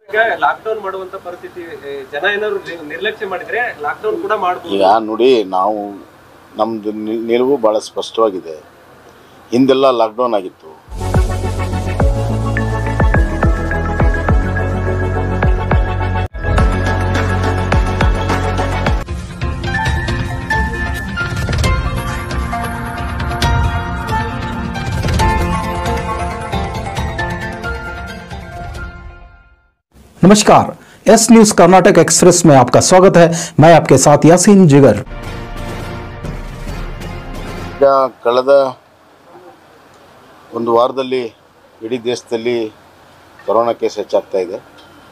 ಈಗ ಲಾಕ್ಡೌನ್ ಮಾಡುವಂತ ಪರಿಸ್ಥಿತಿ ಏ, ಜನ ಏನಾದ್ರು ನಿ- ನಿರ್ಲಕ್ಷ್ಯ ಮಾಡಿದ್ರೆ ಲಾಕ್ಡೌನ್ ಕೂಡ ಮಾಡಬಹುದು ಈಗ ನೋಡಿ ನಾವು ನಮ್ಮದು ನಿಲುವು ಭಾಳ ಸ್ಪಷ್ಟವಾಗಿದೆ ಹಿಂದೆಲ್ಲ ಲಾಕ್ಡೌನ್ ಆಗಿತ್ತು नमस्कार एस न्यूज कर्नाटक एक्सप्रेस में आपका स्वागत है मैं आपके साथ यासीन जिगर ಈಗ ಕಳೆದ ಒಂದು ವಾರದಲ್ಲಿ ಇಡೀ ದೇಶದಲ್ಲಿ ಕೊರೋನಾ ಕೇಸ್ ಹೆಚ್ಚಾಗ್ತಾ ಇದೆ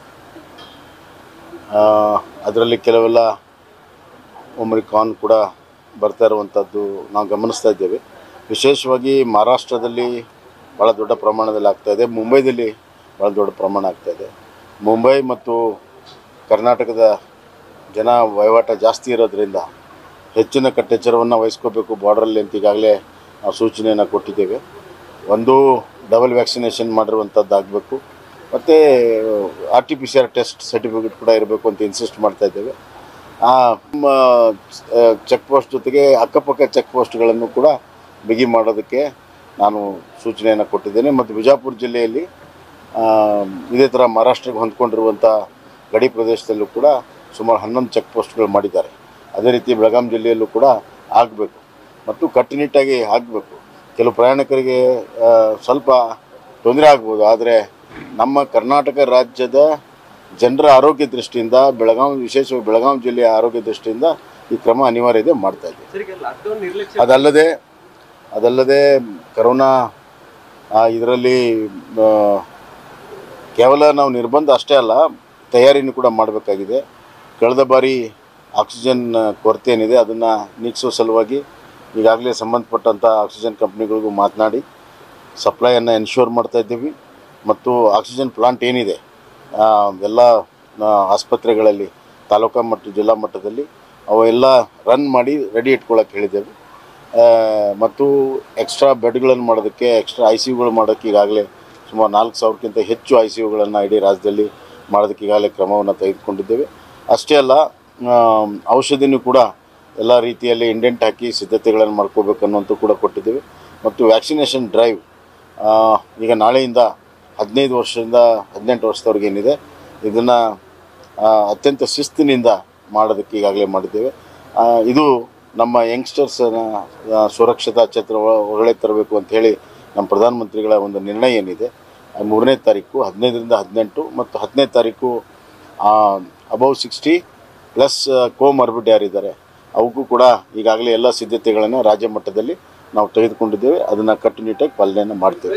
ಅದರಲ್ಲಿ ಕೆಲವೆಲ್ಲ ಒಮ್ರಿಕಾನ್ ಕೂಡ ಬರ್ತಾ ಇರುವಂಥದ್ದು ನಾವು ಗಮನಿಸ್ತಾ ಇದ್ದೇವೆ ವಿಶೇಷವಾಗಿ ಮಹಾರಾಷ್ಟ್ರದಲ್ಲಿ ಭಾಳ ದೊಡ್ಡ ಪ್ರಮಾಣದಲ್ಲಿ ಆಗ್ತಾ ಇದೆ ಮುಂಬೈದಲ್ಲಿ ಭಾಳ ದೊಡ್ಡ ಪ್ರಮಾಣ ಆಗ್ತಾ ಇದೆ ಮುಂಬೈ ಮತ್ತು ಕರ್ನಾಟಕದ ಜನ ವಹಿವಾಟ ಜಾಸ್ತಿ ಇರೋದ್ರಿಂದ ಹೆಚ್ಚಿನ ಕಟ್ಟೆಚ್ಚರವನ್ನು ವಹಿಸ್ಕೋಬೇಕು ಬಾರ್ಡ್ರಲ್ಲಿ ಅಂತ ಈಗಾಗಲೇ ನಾವು ಸೂಚನೆಯನ್ನು ಕೊಟ್ಟಿದ್ದೇವೆ ಒಂದು ಡಬಲ್ ವ್ಯಾಕ್ಸಿನೇಷನ್ ಮಾಡಿರುವಂಥದ್ದು ಆಗಬೇಕು ಮತ್ತು R T P C R test certificate ಕೂಡ ಇರಬೇಕು ಅಂತ ಇನ್ಸಿಸ್ಟ್ ಮಾಡ್ತಾ ಇದ್ದೇವೆ ಆ, ನಮ್ಮ ಚೆಕ್ ಪೋಸ್ಟ್ ಜೊತೆಗೆ ಅಕ್ಕಪಕ್ಕ ಚೆಕ್ ಪೋಸ್ಟ್ಗಳನ್ನು ಕೂಡ ಬಿಗಿ ಮಾಡೋದಕ್ಕೆ ನಾನು ಸೂಚನೆಯನ್ನು ಕೊಟ್ಟಿದ್ದೇನೆ ಮತ್ತು ಬಿಜಾಪುರ ಜಿಲ್ಲೆಯಲ್ಲಿ ಆ, ಇದೇ ಥರ ಮಹಾರಾಷ್ಟ್ರಕ್ಕೆ ಹೊಂದ್ಕೊಂಡಿರುವಂಥ ಗಡಿ ಪ್ರದೇಶದಲ್ಲೂ ಕೂಡ ಸುಮಾರು ಹನ್ನೊಂದು ಚೆಕ್ ಪೋಸ್ಟ್ಗಳು ಮಾಡಿದ್ದಾರೆ ಅದೇ ರೀತಿ ಬೆಳಗಾಂ ಜಿಲ್ಲೆಯಲ್ಲೂ ಕೂಡ ಆಗಬೇಕು ಮತ್ತು ಕಟ್ಟುನಿಟ್ಟಾಗಿ ಆಗಬೇಕು ಕೆಲವು ಪ್ರಯಾಣಿಕರಿಗೆ ಆ, ಸ್ವಲ್ಪ ತೊಂದರೆ ಆಗ್ಬೋದು ಆದರೆ ನಮ್ಮ ಕರ್ನಾಟಕ ರಾಜ್ಯದ ಜನರ ಆರೋಗ್ಯ ದೃಷ್ಟಿಯಿಂದ ಬೆಳಗಾವಿ ವಿಶೇಷವಾಗಿ ಬೆಳಗಾವಿ ಜಿಲ್ಲೆಯ ಆರೋಗ್ಯ ದೃಷ್ಟಿಯಿಂದ ಈ ಕ್ರಮ ಅನಿವಾರ್ಯತೆ ಮಾಡ್ತಾ ಇದ್ದೀವಿ ಸರ್ ಈಗ ಲಾಕ್ಡೌನ್ ನಿರ್ಲಕ್ಷ್ಯ ಅದಲ್ಲದೆ ಅದಲ್ಲದೆ ಕರೋನಾ ಇದರಲ್ಲಿ ಕೇವಲ ನಾವು ನಿರ್ಬಂಧ ಅಷ್ಟೇ ಅಲ್ಲ ತಯಾರಿನೂ ಕೂಡ ಮಾಡಬೇಕಾಗಿದೆ ಕಳೆದ ಬಾರಿ ಆಕ್ಸಿಜನ್ ಕೊರತೆ ಏನಿದೆ ಅದನ್ನು ನೀಗಿಸೋ ಸಲುವಾಗಿ ಈಗಾಗಲೇ ಸಂಬಂಧಪಟ್ಟಂಥ ಆಕ್ಸಿಜನ್ ಕಂಪ್ನಿಗಳಿಗೂ ಮಾತನಾಡಿ ಸಪ್ಲೈಯನ್ನು ಎನ್ಶೂರ್ ಮಾಡ್ತಾ ಇದ್ದೀವಿ ಮತ್ತು ಆಕ್ಸಿಜನ್ ಪ್ಲಾಂಟ್ ಏನಿದೆ ಆ, ಎಲ್ಲ ಆ, ಆಸ್ಪತ್ರೆಗಳಲ್ಲಿ ತಾಲೂಕಾ ಮತ್ತು ಜಿಲ್ಲಾ ಮಟ್ಟದಲ್ಲಿ ಅವೆಲ್ಲ ರನ್ ಮಾಡಿ ರೆಡಿ ಇಟ್ಕೊಳ್ಳೋಕೆ ಹೇಳಿದ್ದೇವೆ ಆ, ಮತ್ತು ಎಕ್ಸ್ಟ್ರಾ ಬೆಡ್ಗಳನ್ನು ಮಾಡೋದಕ್ಕೆ ಎಕ್ಸ್ಟ್ರಾ ಐ ಸಿ ಯುಗಳು ಮಾಡೋಕ್ಕೆ ಈಗಾಗಲೇ ಸುಮಾರು ನಾಲ್ಕು ಸಾವಿರಕ್ಕಿಂತ ಹೆಚ್ಚು ಐ ಸಿ ಯುಗಳನ್ನು ಇಡೀ ರಾಜ್ಯದಲ್ಲಿ ಮಾಡೋದಕ್ಕೆ ಈಗಾಗಲೇ ಕ್ರಮವನ್ನು ತೆಗೆದುಕೊಂಡಿದ್ದೇವೆ ಅಷ್ಟೇ ಅಲ್ಲ ಆ, ಔಷಧಿನೂ ಕೂಡ ಎಲ್ಲ ರೀತಿಯಲ್ಲಿ ಇಂಡೆಂಟ್ ಹಾಕಿ ಸಿದ್ಧತೆಗಳನ್ನು ಮಾಡ್ಕೋಬೇಕು ಅನ್ನೋಂಥ ಕೂಡ ಕೊಟ್ಟಿದ್ದೇವೆ ಮತ್ತು ವ್ಯಾಕ್ಸಿನೇಷನ್ ಡ್ರೈವ್ ಆ, ಈಗ ನಾಳೆಯಿಂದ ಹದಿನೈದು ವರ್ಷದಿಂದ ಹದಿನೆಂಟು ವರ್ಷದವ್ರಿಗೆ ಏನಿದೆ ಇದನ್ನು ಅತ್ಯಂತ ಶಿಸ್ತಿನಿಂದ ಮಾಡೋದಕ್ಕೆ ಈಗಾಗಲೇ ಮಾಡಿದ್ದೇವೆ ಆ, ಇದು ನಮ್ಮ ಯಂಗ್ಸ್ಟರ್ಸನ್ನ ಆ, ಸುರಕ್ಷತಾ ಕ್ಷೇತ್ರ ಒಳ- ಒಳಗಡೆ ತರಬೇಕು ಅಂತ ಹೇಳಿ ನಮ್ಮ ಪ್ರಧಾನಮಂತ್ರಿಗಳ ಒಂದು ನಿರ್ಣಯ ಏನಿದೆ ಆ ಮೂರನೇ ತಾರೀಕು ಹದಿನೈದರಿಂದ ಹದಿನೆಂಟು ಮತ್ತು ಹತ್ತನೇ ತಾರೀಕು ಅಬೌವ್ ಸಿಕ್ಸ್ಟಿ ಪ್ಲಸ್ ಕೋಮರ್ಬಿಡ್ ಯಾರಿದ್ದಾರೆ ಅವಕ್ಕೂ ಕೂಡ ಈಗಾಗಲೇ ಎಲ್ಲ ಸಿದ್ಧತೆಗಳನ್ನು ರಾಜ್ಯ ಮಟ್ಟದಲ್ಲಿ ನಾವು ತೆಗೆದುಕೊಂಡಿದ್ದೇವೆ ಅದನ್ನು ಕಟ್ಟುನಿಟ್ಟಾಗಿ ಪಾಲನೆಯನ್ನು ಮಾಡ್ತೇವೆ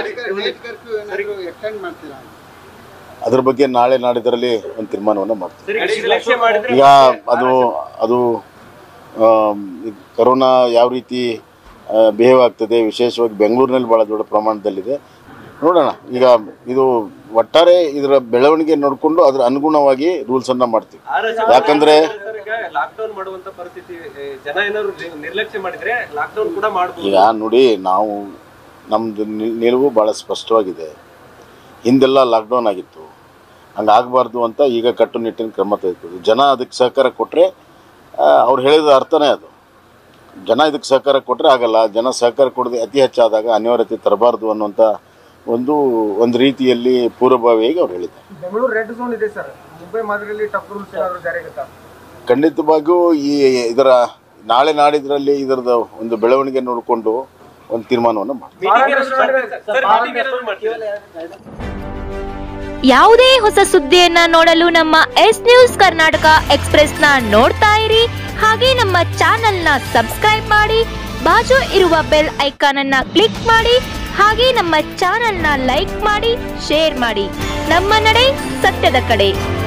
ಅದ್ರ ಬಗ್ಗೆ ನಾಳೆ ನಾಡಿದರಲ್ಲಿ ಒಂದು ತೀರ್ಮಾನವನ್ನು ಮಾಡ್ತೇವೆ ಸರ್ ಈಗ ನಿರ್ಲಕ್ಷ್ಯ ಮಾಡಿದ್ರೆ ಈಗ ಅದು ಅದು ಆಮ್, ಈ ಕರೋನಾ ಯಾವ ರೀತಿ ಬಿಹೇವ್ ಆಗ್ತದೆ ವಿಶೇಷವಾಗಿ ಬೆಂಗಳೂರಿನಲ್ಲಿ ಭಾಳ ದೊಡ್ಡ ಪ್ರಮಾಣದಲ್ಲಿದೆ ನೋಡೋಣ ಈಗ ಇದು ಒಟ್ಟಾರೆ ಇದರ ಬೆಳವಣಿಗೆ ನೋಡಿಕೊಂಡು ಅದರ ಅನುಗುಣವಾಗಿ ರೂಲ್ಸನ್ನು ಮಾಡ್ತೀವಿ ಯಾಕಂದ್ರೆ ಸರ್ ಈಗ ಲಾಕ್ಡೌನ್ ಮಾಡುವಂತ ಪರಿಸ್ಥಿತಿ ಏ, ಜನ ಏನಾದ್ರು ನಿ- ನಿರ್ಲಕ್ಷ್ಯ ಮಾಡಿದ್ರೆ ಲಾಕ್ಡೌನ್ ಕೂಡ ಮಾಡಬಹುದು ಈಗ ನೋಡಿ ನಾವು ನಮ್ಮದು ನಿಲುವು ಭಾಳ ಸ್ಪಷ್ಟವಾಗಿದೆ ಹಿಂದೆಲ್ಲ ಲಾಕ್ಡೌನ್ ಆಗಿತ್ತು ಹಂಗಾಗಬಾರ್ದು ಅಂತ ಈಗ ಕಟ್ಟುನಿಟ್ಟಿನ ಕ್ರಮ ತೆಗೆದುಕೊಳ್ಳಿ ಜನ ಅದಕ್ಕೆ ಸಹಕಾರ ಕೊಟ್ಟರೆ ಅವ್ರು ಹೇಳಿದ ಅರ್ಥನೇ ಅದು ಜನ ಇದಕ್ಕೆ ಸಹಕಾರ ಕೊಟ್ಟರೆ ಆಗಲ್ಲ ಜನ ಸಹಕಾರ ಕೊಡದೆ ಅತಿ ಹೆಚ್ಚಾದಾಗ ಅನಿವಾರ್ಯತೆ ತರಬಾರ್ದು ಅನ್ನುವಂಥ ಒಂದು ಒಂದು ರೀತಿಯಲ್ಲಿ ಪೂರ್ವಭಾವಿಯಾಗಿ ಅವ್ರು ಹೇಳಿದ್ದಾರೆ ಬೆಂಗಳೂರು ರೆಡ್ ಝೋನ್ ಇದೆ ಸರ್ ಮುಂಬೈ ಮಾದರಿಯಲ್ಲಿ ಟಫ್ ರೂಲ್ಸ್ ಏನಾದ್ರು ಜಾರಿಯಾಗುತ್ತಾ ಖಂಡಿತವಾಗಿಯೂ ಈ ಇದರ ನಾಳೆ ನಾಡಿದ್ರಲ್ಲಿ ಇದರದ ಒಂದು ಬೆಳವಣಿಗೆ ನೋಡಿಕೊಂಡು ಒಂದು ತೀರ್ಮಾನವನ್ನು ಮಾಡ್ತೀವಿ ಸರ್ meeting ಏನಾದ್ರು ಮಾಡ್ತೀರಾ? ಯಾವುದೇ ಹೊಸ ಸುದ್ದಿಯನ್ನ ನೋಡಲು ನಮ್ಮ ಎಸ್ ನ್ಯೂಸ್ ಕರ್ನಾಟಕ ಎಕ್ಸ್ಪ್ರೆಸ್ ನ ನೋಡ್ತಾ ಇರಿ ಹಾಗೆ ನಮ್ಮ ಚಾನೆಲ್ ನ ಸಬ್ಸ್ಕ್ರೈಬ್ ಮಾಡಿ ಬಾಜು ಇರುವ ಬೆಲ್ ಐಕಾನ್ ಅನ್ನ ಕ್ಲಿಕ್ ಮಾಡಿ ಹಾಗೆ ನಮ್ಮ ಚಾನೆಲ್ ನ ಲೈಕ್ ಮಾಡಿ ಶೇರ್ ಮಾಡಿ ನಮ್ಮ ನಡೆ ಸತ್ಯದ ಕಡೆ